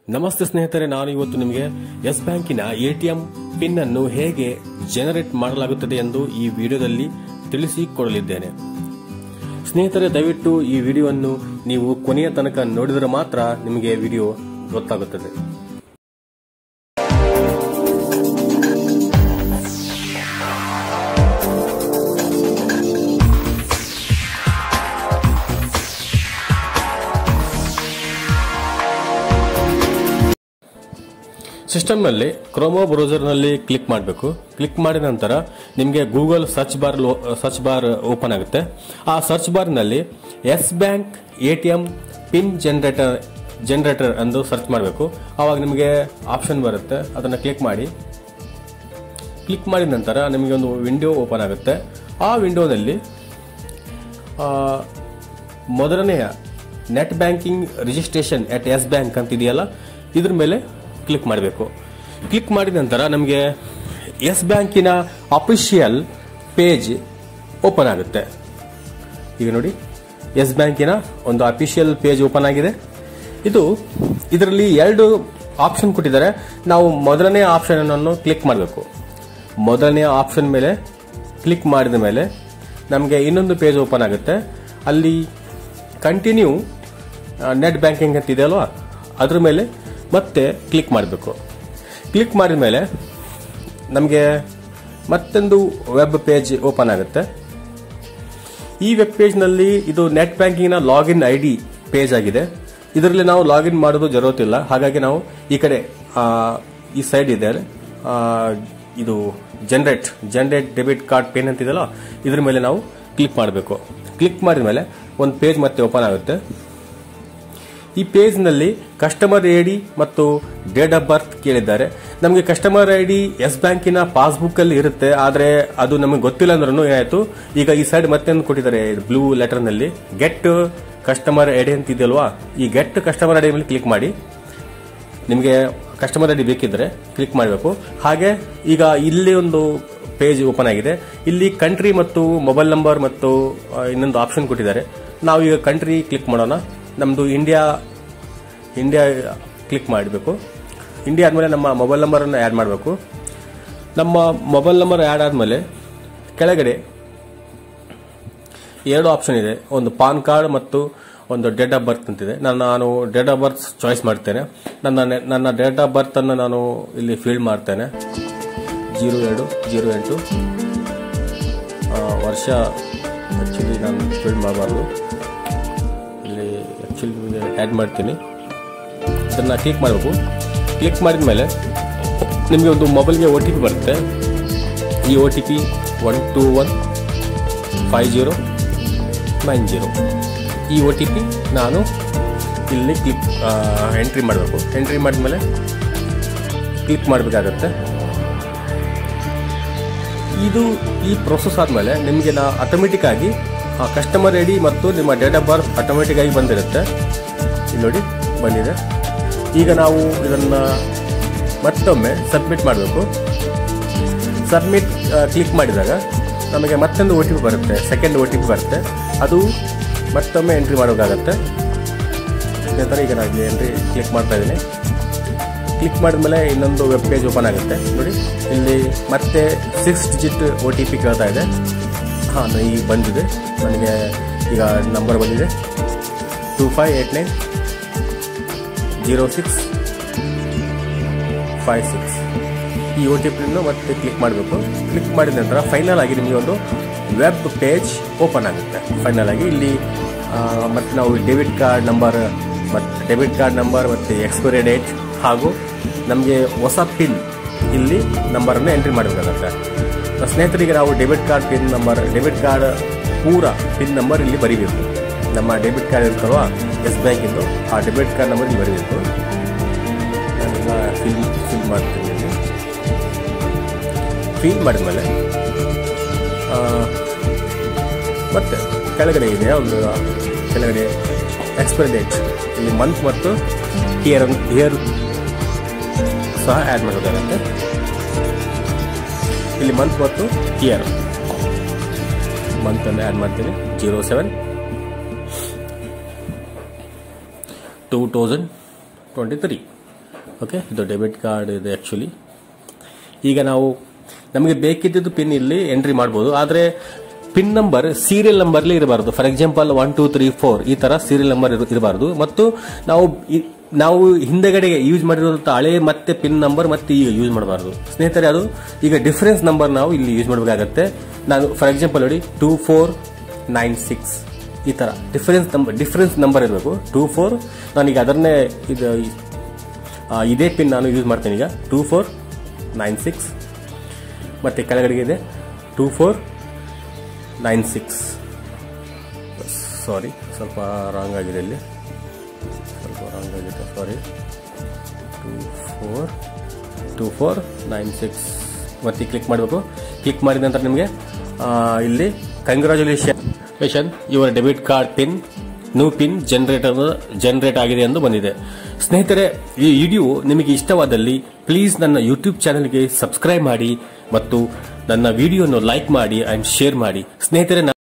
ನಮಸ್ತೆ ಸ್ನೇಹಿತರೆ ನಾನು ಇವತ್ತು ನಿಮಗೆ ಎಸ್ ಬ್ಯಾಂಕಿನ ಎಟಿಎಂ ಪಿನ್ ಅನ್ನು ಹೇಗೆ ಜನರೇಟ್ ಮಾಡಲಾಗುತ್ತದೆ ಎಂದು ಈ ವಿಡಿಯೋದಲ್ಲಿ ತಿಳಿಸಿಕೊಡಲಿದ್ದೇನೆ ಸ್ನೇಹಿತರೆ ದಯವಿಟ್ಟು ಈ ವಿಡಿಯೋವನ್ನು ನೀವು ಕೊನೆಯ ತನಕ ನೋಡಿದರೆ ಮಾತ್ರ ನಿಮಗೆ ವಿಡಿಯೋ ಗೊತ್ತಾಗುತ್ತದೆ ಸಿಸ್ಟಮ್ನಲ್ಲಿ ಕ್ರೋಮೋ ಬ್ರೌಸರ್ನಲ್ಲಿ ಕ್ಲಿಕ್ ಮಾಡಬೇಕು ಕ್ಲಿಕ್ ಮಾಡಿದ ನಂತರ ನಿಮಗೆ Google search bar search bar open ಆಗುತ್ತೆ ಆ ಸರ್ಚ್ ಬಾರ್ನಲ್ಲಿ Yes Bank A T M pin generator generator ಎಂದು ಸರ್ಚ್ ಮಾಡಬೇಕು ಆವಾಗ ನಿಮಗೆ ಆಪ್ಷನ್ ಬರುತ್ತೆ ಅದನ್ನು ಕ್ಲಿಕ್ ಮಾಡಿ ಕ್ಲಿಕ್ ಮಾಡಿದ ನಂತರ ನಿಮಗೆ ಒಂದು ವಿಂಡೋ ಓಪನ್ ಆಗುತ್ತೆ ಆ ವಿಂಡೋನಲ್ಲಿ ಆ, ಮೊದಲನೆಯ net banking registration at Yes Bank ಅಂತ ಇದೆಯಲ್ಲ ಇದ್ರ ಮೇಲೆ ಕ್ಲಿಕ್ ಮಾಡಬೇಕು ಕ್ಲಿಕ್ ಮಾಡಿದ ನಂತರ ನಮಗೆ ಎಸ್ ಬ್ಯಾಂಕಿನ ಅಫಿಷಿಯಲ್ ಪೇಜ್ ಓಪನ್ ಆಗುತ್ತೆ ಈಗ ನೋಡಿ ಎಸ್ ಬ್ಯಾಂಕಿನ ಒಂದು ಅಫಿಷಿಯಲ್ ಪೇಜ್ ಓಪನ್ ಆಗಿದೆ ಇದು ಇದರಲ್ಲಿ ಎರಡು ಆಪ್ಷನ್ ಕೊಟ್ಟಿದ್ದಾರೆ ನಾವು ಮೊದಲನೇ ಆಪ್ಷನ್ ಅನ್ನು ಕ್ಲಿಕ್ ಮಾಡಬೇಕು ಮೊದಲನೇ ಆಪ್ಷನ್ ಮೇಲೆ ಕ್ಲಿಕ್ ಮಾಡಿದ ಮೇಲೆ ನಮಗೆ ಇನ್ನೊಂದು ಪೇಜ್ ಓಪನ್ ಆಗುತ್ತೆ ಅಲ್ಲಿ ಕಂಟಿನ್ಯೂ ನೆಟ್ ಬ್ಯಾಂಕಿಂಗ್ ಅಂತ ಇದೆ ಅಲ್ವಾ ಅದ್ರ ಮೇಲೆ ಮತ್ತೆ ಕ್ಲಿಕ್ ಮಾಡಬೇಕು ಕ್ಲಿಕ್ ಮಾಡಿದ ಮೇಲೆ ನಮಗೆ ಮತ್ತೊಂದು ವೆಬ್ ಪೇಜ್ ಓಪನ್ ಆಗುತ್ತೆ ಈ ವೆಬ್ ಪೇಜ್ನಲ್ಲಿ ಇದು ನೆಟ್ ಬ್ಯಾಂಕಿಂಗ್ನ ಲಾಗಿನ್ ಐ ಡಿ ಪೇಜ್ ಆಗಿದೆ ಇದರಲ್ಲಿ ನಾವು ಲಾಗಿನ್ ಮಾಡೋದು ಜರುರತ್ತಿಲ್ಲ ಹಾಗಾಗಿ ನಾವು ಈ ಕಡೆ ಆ, ಈ ಸೈಡ್ ಇದೆ ಆ, ಇದು generate generate debit card pin ಅಂತಿದೆಯಲ್ಲ ಇದ್ರ ಮೇಲೆ ನಾವು ಕ್ಲಿಕ್ ಮಾಡಬೇಕು ಕ್ಲಿಕ್ ಮಾಡಿದ ಮೇಲೆ ಒಂದು ಪೇಜ್ ಮತ್ತೆ ಓಪನ್ ಆಗುತ್ತೆ ಈ ಪೇಜ್ನಲ್ಲಿ ಕಸ್ಟಮರ್ ಐ ಡಿ ಮತ್ತು ಡೇಟ್ ಆಫ್ ಬರ್ತ್ ಕೇಳಿದ್ದಾರೆ ನಮಗೆ ಕಸ್ಟಮರ್ ಐ ಡಿ ಎಸ್ ಬ್ಯಾಂಕಿನ ಪಾಸ್ಬುಕ್ ಅಲ್ಲಿ ಇರುತ್ತೆ ಆದರೆ ಅದು ನಮಗೆ ಗೊತ್ತಿಲ್ಲ ಅಂದ್ರೂ ಏನಾಯ್ತು ಈಗ ಈ ಸೈಡ್ ಮತ್ತೊಂದು ಕೊಟ್ಟಿದ್ದಾರೆ ಬ್ಲೂ ಲೆಟರ್ನಲ್ಲಿ ಗೆಟ್ ಕಸ್ಟಮರ್ ಐ ಡಿ ಅಂತ ಇದೆಯಲ್ವಾ ಈ ಗೆಟ್ ಕಸ್ಟಮರ್ ಐ ಡಿ ಮೇಲೆ ಕ್ಲಿಕ್ ಮಾಡಿ ನಿಮಗೆ ಕಸ್ಟಮರ್ ಐ ಡಿ ಬೇಕಿದ್ರೆ ಕ್ಲಿಕ್ ಮಾಡಬೇಕು ಹಾಗೆ ಈಗ ಇಲ್ಲಿ ಒಂದು ಪೇಜ್ ಓಪನ್ ಆಗಿದೆ ಇಲ್ಲಿ ಕಂಟ್ರಿ ಮತ್ತು ಮೊಬೈಲ್ ನಂಬರ್ ಮತ್ತು ಆ, ಇನ್ನೊಂದು ಆಪ್ಷನ್ ಕೊಟ್ಟಿದ್ದಾರೆ ನಾವು ಈಗ ಕಂಟ್ರಿ ಕ್ಲಿಕ್ ಮಾಡೋಣ ನಮ್ಮದು ಇಂಡಿಯಾ ಇಂಡಿಯಾ ಕ್ಲಿಕ್ ಮಾಡಬೇಕು ಇಂಡಿಯಾ ಆದಮೇಲೆ ನಮ್ಮ ಮೊಬೈಲ್ ನಂಬರನ್ನು ಆ್ಯಡ್ ಮಾಡಬೇಕು ನಮ್ಮ ಮೊಬೈಲ್ ನಂಬರ್ ಆ್ಯಡ್ ಆದಮೇಲೆ ಕೆಳಗಡೆ ಎರಡು ಆಪ್ಷನ್ ಇದೆ ಒಂದು ಪಾನ್ ಕಾರ್ಡ್ ಮತ್ತು ಒಂದು ಡೇಟ್ ಆಫ್ ಬರ್ತ್ ಅಂತಿದೆ ನಾನು ನಾನು ಡೇಟ್ ಆಫ್ ಬರ್ತ್ ಚಾಯ್ಸ್ ಮಾಡ್ತೇನೆ ನನ್ನ ನೆ- ನನ್ನ ಡೇಟ್ ಆಫ್ ಬರ್ತ್ ಅನ್ನು ನಾನು ಇಲ್ಲಿ ಫೀಲ್ಡ್ ಮಾಡ್ತೇನೆ ಜೀರೋ ಎರಡು ಜೀರೋ ಎಂಟು ಆ, ವರ್ಷ ಆ್ಯಕ್ಚುಲಿ ನಾನು ಫೀಲ್ಡ್ ಮಾಡಬಾರ್ದು ಇಲ್ಲಿ ಆ್ಯಕ್ಚುಲಿ ನಿಮಗೆ ಆ್ಯಡ್ ಮಾಡ್ತೀನಿ ಇದನ್ನು ಕ್ಲಿಕ್ ಮಾಡಬೇಕು ಕ್ಲಿಕ್ ಮಾಡಿದ ಮೇಲೆ ನಿಮಗೆ ಒಂದು ಮೊಬೈಲ್ಗೆ ಒ ಟಿ ಪಿ ಬರುತ್ತೆ ಈ O T P one two one five zero nine zero ಈ ಒ ಟಿ ಪಿ ನಾನು ಇಲ್ಲಿ ಕ್ಲಿಕ್ ಎಂಟ್ರಿ ಮಾಡಬೇಕು ಎಂಟ್ರಿ ಮಾಡಿದ್ಮೇಲೆ ಕ್ಲಿಕ್ ಮಾಡಬೇಕಾಗತ್ತೆ ಇದು ಈ ಪ್ರೊಸೆಸ್ ಆದಮೇಲೆ ನಿಮಗೆ ನಾ ಆಟೋಮೆಟಿಕ್ ಆಗಿ ಕಸ್ಟಮರ್ ಐ ಡಿ ಮತ್ತು ನಿಮ್ಮ ಡೇಟ್ ಆಫ್ ಬರ್ತ್ ಆಟೋಮೆಟಿಕ್ ಆಗಿ ಬಂದಿರುತ್ತೆ ಇಲ್ಲಿ ನೋಡಿ ಬಂದಿದೆ ಈಗ ನಾವು ಇದನ್ನು ಮತ್ತೊಮ್ಮೆ ಸಬ್ಮಿಟ್ ಮಾಡಬೇಕು ಸಬ್ಮಿಟ್ ಕ್ಲಿಕ್ ಮಾಡಿದಾಗ ನಮಗೆ ಮತ್ತೊಂದು ಒ ಟಿ ಪಿ ಬರುತ್ತೆ ಸೆಕೆಂಡ್ ಒ ಟಿ ಪಿ ಬರುತ್ತೆ ಅದು ಮತ್ತೊಮ್ಮೆ ಎಂಟ್ರಿ ಮಾಡೋಕ್ಕಾಗತ್ತೆ ಸ್ನೇಹಿತರೆ ಈಗ ನಾನು ಇಲ್ಲಿ ಎಂಟ್ರಿ ಕ್ಲಿಕ್ ಮಾಡ್ತಾ ಇದ್ದೀನಿ ಕ್ಲಿಕ್ ಮಾಡಿದ್ಮೇಲೆ ಇನ್ನೊಂದು ವೆಬ್ ಪೇಜ್ ಓಪನ್ ಆಗುತ್ತೆ ನೋಡಿ ಇಲ್ಲಿ ಮತ್ತೆ six digit O T P ಕೇಳ್ತಾ ಇದೆ ಹಾಂ ಈಗ ಬಂದಿದೆ ನನಗೆ ಈಗ ನಂಬರ್ ಬಂದಿದೆ two five eight nine zero six five six ಈ ಒ ಟಿ ಪಿಯನ್ನು ಮತ್ತೆ ಕ್ಲಿಕ್ ಮಾಡಬೇಕು ಕ್ಲಿಕ್ ಮಾಡಿದ ನಂತರ ಫೈನಲ್ ಆಗಿ ನಿಮಗೆ ಒಂದು ವೆಬ್ ಪೇಜ್ ಓಪನ್ ಆಗುತ್ತೆ ಫೈನಲ್ ಆಗಿ ಇಲ್ಲಿ ಆ, ಮತ್ತೆ ನಾವು ಡೆಬಿಟ್ ಕಾರ್ಡ್ ನಂಬರ್ ಮತ್ತು ಡೆಬಿಟ್ ಕಾರ್ಡ್ ನಂಬರ್ ಮತ್ತು ಎಕ್ಸ್ಪೈರಿ ಡೇಟ್ ಹಾಗೂ ನಮಗೆ ಹೊಸ ಪಿನ್ ಇಲ್ಲಿ ನಂಬರನ್ನು ಎಂಟ್ರಿ ಮಾಡಬೇಕಾಗುತ್ತೆ ಸ್ನೇಹಿತರಿಗೆ ನಾವು debit card pin number debit card ಪೂರ ಪಿನ್ ನಂಬರ್ ಇಲ್ಲಿ ಬರೀಬೇಕು ನಮ್ಮ ಡೆಬಿಟ್ ಕಾರ್ಡ್ ಇರ್ತಲ್ವ ಎಸ್ ಬ್ಯಾಂಕಿಂದು ಆ ಡೆಬಿಟ್ ಕಾರ್ಡ್ ನಂಬರ್ ಇಲ್ಲಿ ಬರೀಬೇಕು ನಾನೆಲ್ಲ ಫಿಲ್ ಫಿಲ್ ಮಾಡ್ತೀನಿ ಇಲ್ಲಿ ಫಿಲ್ ಮಾಡಿದ್ಮೇಲೆ ಆ, ಮತ್ತೆ ಕೆಳಗಡೆ ಇದೆ ಒಂದು ಕೆಳಗಡೆ ಎಕ್ಸ್ಪೈರಿ ಡೇಟ್ ಇಲ್ಲಿ ಮಂತ್ ಮತ್ತು ಇಯರ್ ಇಯರ್ ಸಹ ಆ್ಯಡ್ ಮಾಡಬೇಕಾಗತ್ತೆ ಇಲ್ಲಿ ಮಂತ್ ಮತ್ತು ಇಯರ್ ಮಂತನ್ನು ಆ್ಯಡ್ ಮಾಡ್ತೀನಿ zero seven two thousand twenty three okay ಇದು ಡೆಬಿಟ್ ಕಾರ್ಡ್ ಇದೆ ಆ್ಯಕ್ಚುಲಿ ಈಗ ನಾವು ನಮಗೆ ಬೇಕಿದ್ದದ್ದು ಪಿನ್ ಇಲ್ಲಿ ಎಂಟ್ರಿ ಮಾಡ್ಬೋದು ಆದರೆ ಪಿನ್ ನಂಬರ್ ಸೀರಿಯಲ್ ನಂಬರ್ಲಿ ಇರಬಾರ್ದು for example one two three four ಈ ತರ ಸೀರಿಯಲ್ ನಂಬರ್ ಇರಬಾರ್ದು ಮತ್ತು ನಾವು ಇ- ನಾವು ಹಿಂದೆಗಡೆ ಯೂಸ್ ಮಾಡಿರುವಂತ ಹಳೆ ಮತ್ತೆ ಪಿನ್ ನಂಬರ್ ಮತ್ತೆ ಈಗ ಯೂಸ್ ಮಾಡಬಾರ್ದು ಸ್ನೇಹಿತರೆ ಅದು ಈಗ ಡಿಫರೆನ್ಸ್ ನಂಬರ್ ನಾವು ಇಲ್ಲಿ ಯೂಸ್ ಮಾಡಬೇಕಾಗತ್ತೆ ನಾನು ಫಾರ್ ಎಕ್ಸಾಂಪಲ್ ನೋಡಿ ಟೂ ಫೋರ್ ನೈನ್ ಸಿಕ್ಸ್ ಈ ತರ ಡಿಫರೆನ್ಸ್ ನಂಬರ್ ಡಿಫರೆನ್ಸ್ ನಂಬರ್ ಇರಬೇಕು ಟೂ ಫೋರ್ ನಾನೀಗ ಅದನ್ನೇ ಇದು ಆ, ಇದೇ ಪಿನ್ ನಾನು ಯೂಸ್ ಮಾಡ್ತೇನೆ ಈಗ ಟೂ ಫೋರ್ ನೈನ್ ಸಿಕ್ಸ್ ಮತ್ತು ಕೆಳಗಡೆಗೆ ಇದೆ two four nine six sorry ಸ್ವಲ್ಪ ರಾಂಗ್ ಆಗಿದೆ ಇಲ್ಲಿ ಸ್ವಲ್ಪ ರಾಂಗ್ ಆಗಿದೆ sorry two four two four nine six ಮತ್ತೆ ಕ್ಲಿಕ್ ಮಾಡಬೇಕು ಕ್ಲಿಕ್ ಮಾಡಿದ ನಂತರ ನಿಮಗೆ ಆ, ಇಲ್ಲಿ congratulation your debit card pin new pin generator generate ಆಗಿದೆ ಎಂದು ಬಂದಿದೆ ಸ್ನೇಹಿತರೆ ಈ ವಿಡಿಯೋ ನಿಮಗೆ ಇಷ್ಟವಾದಲ್ಲಿ ಪ್ಲೀಸ್ ನನ್ನ ಯೂಟ್ಯೂಬ್ ಚಾನೆಲ್ಗೆ ಸಬ್ಸ್ಕ್ರೈಬ್ ಮಾಡಿ ಮತ್ತು ನನ್ನ ವಿಡಿಯೋನು ಲೈಕ್ ಮಾಡಿ ಅಂಡ್ ಶೇರ್ ಮಾಡಿ ಸ್ನೇಹಿತರೆ